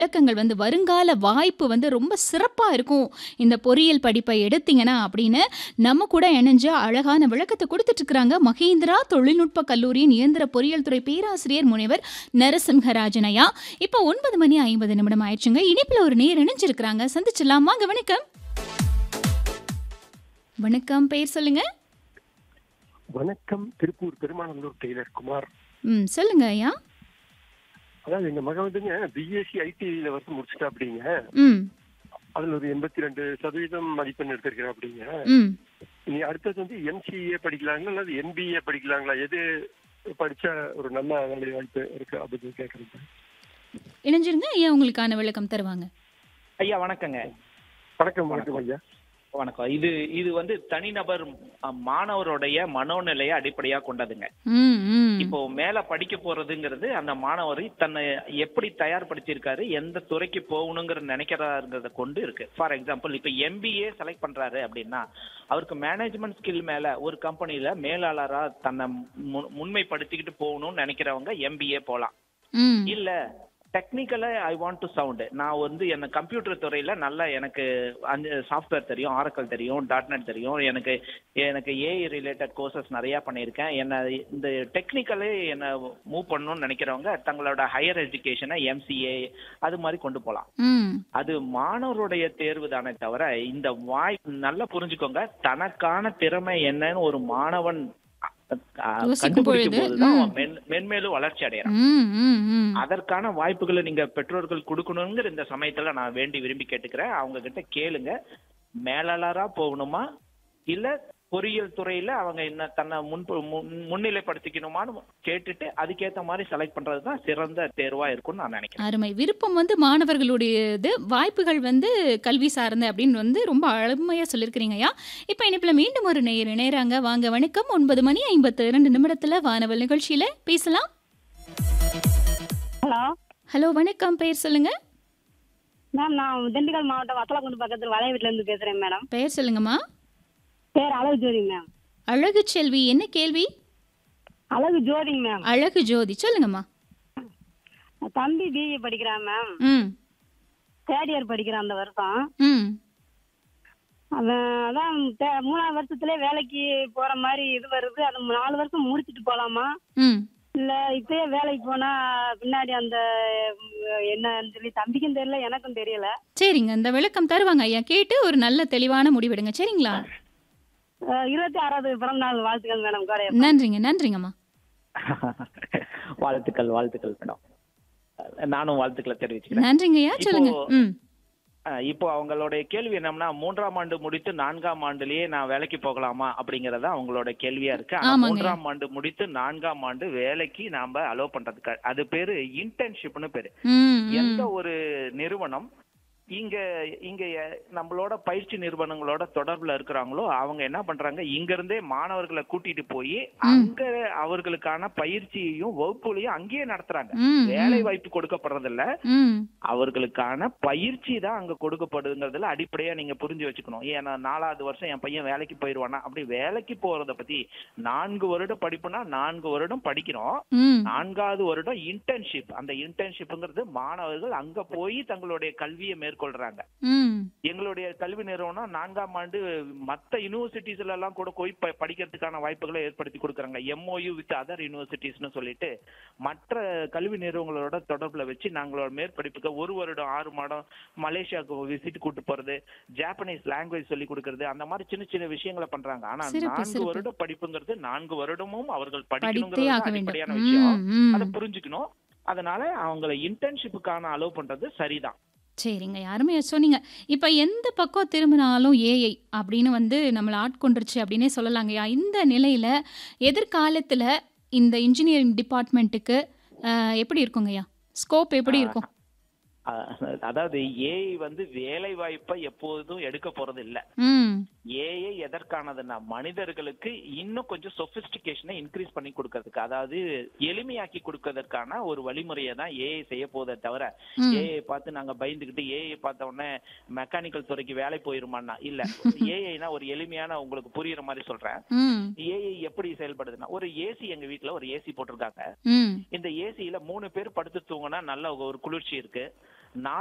விளக்கங்கள் வந்து வருங்கால வாய்ப்பு வந்து ரொம்ப சிறப்பா இருக்கும் இந்த பொறியியல் படிப்பை எடுத்தீங்கன்னா அப்படின்னு நம்ம கூட இணைஞ்சு அழகான விளக்கத்தை கொடுத்துட்டு இருக்கிறாங்க மகேந்திரா தொழில்நுட்ப கல்லூரியின் இயந்திர பொறியியல் துறை பேராசிரியர் முனைவர் நரசிம்ஹராஜன் ஐயா இப்போ ஒன்பது மணி ஐம்பது நிமிடம் ஆயிடுச்சுங்க இனிப்புல ஒரு நேர் இணைஞ்சிருக்கிறாங்க சந்திச்சிடலாம் வாங்க வணக்கம் வணக்கம் பெயர் சொல்லுங்க வணக்கம் திருப்பூர் பெருமாநல்லூர் டெய்லர் குமார் ம் சொல்லுங்க ஐயா அதாவது எங்க மகன் வந்துங்க பிஎஸ்சி ஐடில வந்து முடிச்சுட்டா அப்படிங்க ம் அதுல ஒரு எண்பத்தி ரெண்டு சதவீதம் மதிப்பெண் எடுத்திருக்கிறேன் அப்படிங்க ம் இனி அடுத்தது வந்து எம்சிஏ படிக்கலாங்களா அல்லது எம்பிஏ படிக்கலாங்களா எது படிச்சா ஒரு நல்ல வேலை வாய்ப்பு இருக்கு அப்படின்னு கேட்கறேன் இணைஞ்சிருங்க ஐயா உங்களுக்கான விளக்கம் தருவாங்க ஐயா வணக்கங்க வணக்கம் வணக்கம் ஐயா வணக்கம் இது இது வந்து தனிநபர் அ, மாணவருடைய மனோநிலையை அடிப்படையா கொண்டதுங்க ம் ம் இப்போ மேல படிக்க போறதுங்கிறது அந்த மாணவரை தன்னை எப்படி தயார்படுத்தியிருக்காரு எந்த துறைக்கு போகணுங்கிற நினைக்கிறாருங்கிறத கொண்டு இருக்கு ஃபார் எக்ஸாம்பிள் இப்போ எம்பிஏ செலக்ட் பண்றாரு அப்படின்னா அவருக்கு மேனேஜ்மெண்ட் ஸ்கில் மேல ஒரு கம்பெனில மேலாளரா தன்னை மு- முன்மைப்படுத்திக்கிட்டு போகணும்னு நினைக்கிறவங்க எம்பிஏ போலாம் ம் இல்ல டெக்னிக்கலா ஐ வாண்ட் டு சவுண்ட் நான் வந்து என்ன கம்ப்யூட்டர் துறையில நல்லா எனக்கு அந்த சாஃப்ட்வேர் தெரியும் ஆரக்கல் தெரியும் டாட் நெட் தெரியும் எனக்கு எனக்கு ஏஐ ரிலேட்டட் கோர்சஸ் நிறைய பண்ணியிருக்கேன் என்ன இந்த டெக்னிக்கலே என்ன மூவ் பண்ணணும்னு நினைக்கிறவங்க தங்களோட ஹையர் எஜுகேஷனை எம்சிஏ அது மாதிரி கொண்டு போகலாம் ம் அது மாணவருடைய தேர்வு தானே தவிர இந்த வாய் நல்லா புரிஞ்சுக்கோங்க தனக்கான திறமை என்னன்னு ஒரு மாணவன் அ- அ- யோசிக்கும் கண்டுபிடிக்கும் பொழுது, போதுதான் ம். அவன் மென்- மென்மேலும் வளர்ச்சி அடையறான் ம் ம் ம் அதற்கான வாய்ப்புகளை நீங்க பெற்றோர்கள் கொடுக்கணுங்கிற இந்த சமயத்துல நான் வேண்டி விரும்பி கேட்டுக்கிறேன் அவங்க கிட்ட கேளுங்க மேலாளரா போகணுமா இல்ல பொறியியல் துறையில அவங்க என்ன தன்னை முன் முன்- முன்னிலைப்படுத்திக்கணுமான்னு கேட்டுட்டு அதுக்கேத்த மாதிரி செலக்ட் பண்றது தான் சிறந்த தேர்வா இருக்கும்னு நான் நினைக்கிறேன் அருமை விருப்பம் வந்து மாணவர்களுடையது வாய்ப்புகள் வந்து கல்வி சார்ந்த அப்படின்னு வந்து ரொம்ப அருமையா சொல்லியிருக்கிறீங்க ஐயா இப்போ இனிப்பில் மீண்டும் ஒரு நேர் இணையறாங்க வாங்க வணக்கம் ஒன்பது மணி ஐம்பத்து இரண்டு நிமிடத்துல வானவல் நிகழ்ச்சியில பேசலாம் ஹலோ ஹலோ வணக்கம் பெயர் சொல்லுங்க மேம் நான் திண்டுக்கல் மாவட்டம் வத்தலக்குண்டு பக்கத்தில் வளைய வீட்டுல இருந்து பேசுறேன் மேடம் பெயர் சொல்லுங்கம்மா பேர் அழகு ஜோதிங்க மேம் அழகு செல்வி என்ன கேள்வி அழகு ஜோதிங்க மேம் அழகு ஜோதி சொல்லுங்கம்மா தம்பி பிஏ படிக்கிறான் மேம் ம் தேர்ட் இயர் படிக்கிறான் அந்த வருஷம் ம் அவன் அதான் தே- மூணாவது வருஷத்துல வேலைக்கு போற மாதிரி இது வருது அது நாலு வருஷம் முடிச்சிட்டு போலாமா ம் இல்ல இப்பயே வேலைக்கு போனா பின்னாடி அந்த உம், என்னன்னு சொல்லி தம்பிக்கும் தெரியல எனக்கும் தெரியல சரிங்க இந்த விளக்கம் தருவாங்க ஐயா கேட்டு ஒரு நல்ல தெளிவான முடிவெடுங்க சரிங்களா அஹ், இருபத்தி ஆறாவது பிறந்த நாள் வாழ்த்துக்கள் மேடம் கோடைய நன்றிங்க நன்றிங்கம்மா வாழ்த்துக்கள் வாழ்த்துக்கள் மேடம் நானும் வாழ்த்துக்களை தெரிவிச்சுக்கிறேன் நன்றிங்க ஐயா சொல்லுங்க இப்போ- ம் அஹ் இப்போ அவங்களுடைய கேள்வி என்னன்னா மூன்றாம் ஆண்டு முடித்து நான்காம் ஆண்டுலயே நான் வேலைக்கு போகலாமா அப்படிங்கறத அவங்களோட கேள்வியா இருக்கு ஆனா ஆமாங்க. மூன்றாம் ஆண்டு முடித்து நான்காம் ஆண்டு வேலைக்கு நாம அலோவ் பண்றதுக்கு அது பேரு இன்டர்ன்ஷிப்னு பேரு ம் எந்த ம் ஒரு நிறுவனம் இங்க இங்க எ- நம்மளோட பயிற்சி நிறுவனங்களோட தொடர்புல இருக்கிறாங்களோ அவங்க என்ன பண்றாங்க இங்க இருந்தே மாணவர்களை கூட்டிட்டு போய் அங்க அவர்களுக்கான பயிற்சியையும் வகுப்புகளையும் அங்கேயே நடத்துறாங்க ம், வேலை ம். வாய்ப்பு கொடுக்கப்படுறதில்ல ம் அவர்களுக்கான பயிற்சி தான் அங்க கொடுக்கப்படுங்கிறதுல அடிப்படையா நீங்க புரிஞ்சு வச்சுக்கணும் ஏன்னா நாலாவது வருஷம் என் பையன் வேலைக்கு போயிடுவானா அப்படி வேலைக்கு போறத பத்தி நான்கு வருடம் படிப்புனா நான்கு வருடம் படிக்கிறோம் ம் நான்காவது வருடம் இன்டர்ன்ஷிப் அந்த இன்டர்ன்ஷிப்ங்கிறது மாணவர்கள் அங்க போய் தங்களுடைய கல்வியை மேற்கொள்றாங்க ம் எங்களுடைய கல்வி நிறுவனம் நான்காம் ஆண்டு மத்த யூனிவர்சிட்டிஸ்ல எல்லாம் கூட போய் ப- படிக்கிறதுக்கான வாய்ப்புகளை ஏற்படுத்தி கொடுக்குறாங்க எம்ஓயு வித் அதர் யூனிவர்சிட்டிஸ்னு சொல்லிட்டு மற்ற கல்வி நிறுவனங்களோட தொடர்புல வச்சு நாங்களோட மேற்படிப்புக்கு ஒரு வருடம் ஆறு மாதம் மலேசியாவுக்கு விசிட் கூட்டு போறது ஜாப்பனீஸ் லாங்குவேஜ் சொல்லி கொடுக்கறது அந்த மாதிரி சின்ன சின்ன விஷயங்களை பண்றாங்க ஆனா சிறப்பு, நான்கு சிறப்பு. வருட படிப்புங்கிறது நான்கு வருடமும் அவர்கள் படித்தே படிக்கணுங்கிறது ஆக தான் வேண்டும் அடிப்படையான விஷயம் ம், ம். அதை புரிஞ்சுக்கணும் அதனால அவங்கள இன்டர்ன்ஷிப்புக்கான அலோவ் பண்றது சரிதான் சரிங்க யாருமே சொன்னீங்க இப்போ எந்த பக்கம் திரும்பினாலும் ஏஐ அப்படின்னு வந்து நம்மளை ஆட்கொண்டுருச்சு அப்படின்னே சொல்லலாங்கய்யா இந்த நிலையில எதிர்காலத்துல இந்த இன்ஜினியரிங் டிபார்ட்மெண்ட்டுக்கு அஹ், எப்படி இருக்குங்கய்யா ஸ்கோப் எப்படி இருக்கும் அஹ் அதாவது ஏஐ வந்து வேலை வாய்ப்பை எப்போதும் எடுக்க போறது இல்ல ம் ஏஐ எதற்கானதுன்னா மனிதர்களுக்கு இன்னும் கொஞ்சம் சொபிஸ்டிகேஷனை இன்க்ரீஸ் பண்ணி கொடுக்கறதுக்கு அதாவது எளிமையாக்கி கொடுக்கறதுக்கான ஒரு வழிமுறையை தான் ஏஐ செய்ய போதே தவிர ம். ஏஐ பார்த்து நாங்க பயந்துகிட்டு ஏஐ பார்த்த உடனே மெக்கானிக்கல் துறைக்கு வேலை போயிருமான்னா இல்ல ஏஐனா ஒரு எளிமையான உங்களுக்கு புரியுற மாதிரி சொல்றேன் ம் ஏஐ எப்படி செயல்படுதுன்னா ஒரு ஏசி எங்க வீட்ல ஒரு ஏசி போட்டிருக்காங்க ம் இந்த ஏசியில மூணு பேர் படுத்து தூங்கினா நல்ல ஒரு குளிர்ச்சி இருக்கு நான்